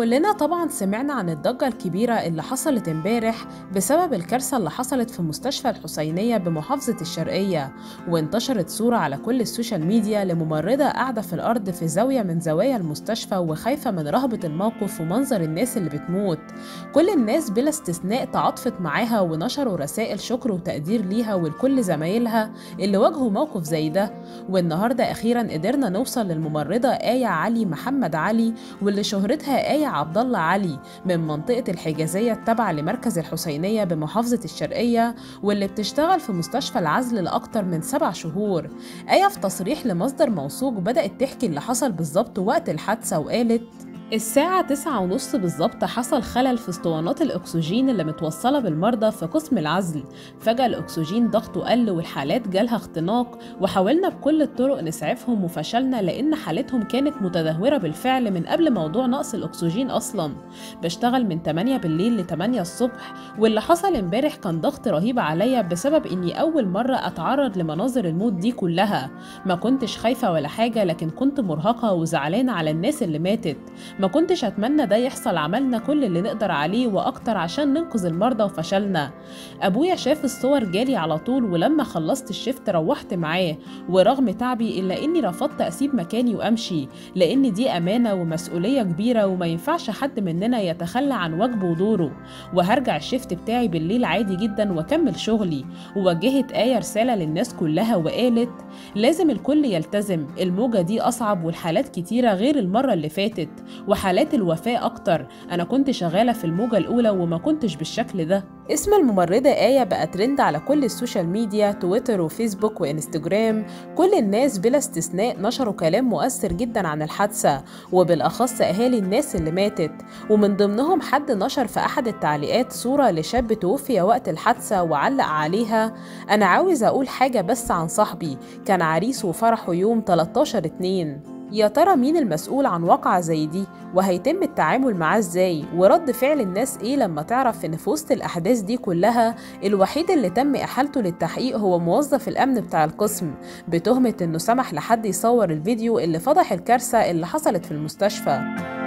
كلنا طبعا سمعنا عن الضجة الكبيرة اللي حصلت امبارح بسبب الكارثة اللي حصلت في مستشفى الحسينية بمحافظة الشرقية وانتشرت صورة على كل السوشيال ميديا لممرضة قاعدة في الأرض في زاوية من زوايا المستشفى وخايفة من رهبة الموقف ومنظر الناس اللي بتموت كل الناس بلا استثناء تعاطفت معاها ونشروا رسائل شكر وتقدير ليها ولكل زمايلها اللي واجهوا موقف زي ده والنهاردة أخيرا قدرنا نوصل للممرضة آية علي محمد علي واللي شهرتها آية عبد الله علي من منطقة الحجازية التابعة لمركز الحسينية بمحافظة الشرقية واللي بتشتغل في مستشفى العزل لأكتر من سبع شهور آية في تصريح لمصدر موثوق بدأت تحكي اللي حصل بالظبط وقت الحادثة وقالت الساعة تسعة ونص بالظبط حصل خلل في اسطوانات الأكسجين اللي متوصلة بالمرضى في قسم العزل فجأة الأكسجين ضغطه قل والحالات جالها اختناق وحاولنا بكل الطرق نسعفهم وفشلنا لأن حالتهم كانت متدهورة بالفعل من قبل موضوع نقص الأكسجين أصلا بشتغل من 8 بالليل ل 8 الصبح واللي حصل امبارح كان ضغط رهيب عليا بسبب إني أول مرة أتعرض لمناظر الموت دي كلها ما كنتش خايفة ولا حاجة لكن كنت مرهقة وزعلانة على الناس اللي ماتت ما كنتش أتمنى ده يحصل عملنا كل اللي نقدر عليه وأكتر عشان ننقذ المرضى وفشلنا أبويا شاف الصور جالي على طول ولما خلصت الشفت روحت معاه ورغم تعبي إلا إني رفضت أسيب مكاني وأمشي لأن دي أمانة ومسؤولية كبيرة وما ينفعش حد مننا يتخلى عن واجبه ودوره وهرجع الشفت بتاعي بالليل عادي جدا وأكمل شغلي ووجهت آية رسالة للناس كلها وقالت لازم الكل يلتزم الموجة دي أصعب والحالات كتيرة غير المرة اللي فاتت وحالات الوفاة أكتر أنا كنت شغالة في الموجة الأولى وما كنتش بالشكل ده اسم الممرضة آية بقى ترند على كل السوشيال ميديا تويتر وفيسبوك وإنستجرام كل الناس بلا استثناء نشروا كلام مؤثر جدا عن الحادثة وبالأخص أهالي الناس اللي ماتت ومن ضمنهم حد نشر في أحد التعليقات صورة لشاب توفي وقت الحادثة وعلق عليها أنا عاوز أقول حاجة بس عن صاحبي كان عريس وفرحه يوم 13 2 يا ترى مين المسؤول عن واقعة زي دي وهيتم التعامل معاه ازاي ورد فعل الناس ايه لما تعرف ان في وسط الاحداث دي كلها الوحيد اللي تم احالته للتحقيق هو موظف الامن بتاع القسم بتهمة انه سمح لحد يصور الفيديو اللي فضح الكارثة اللي حصلت في المستشفى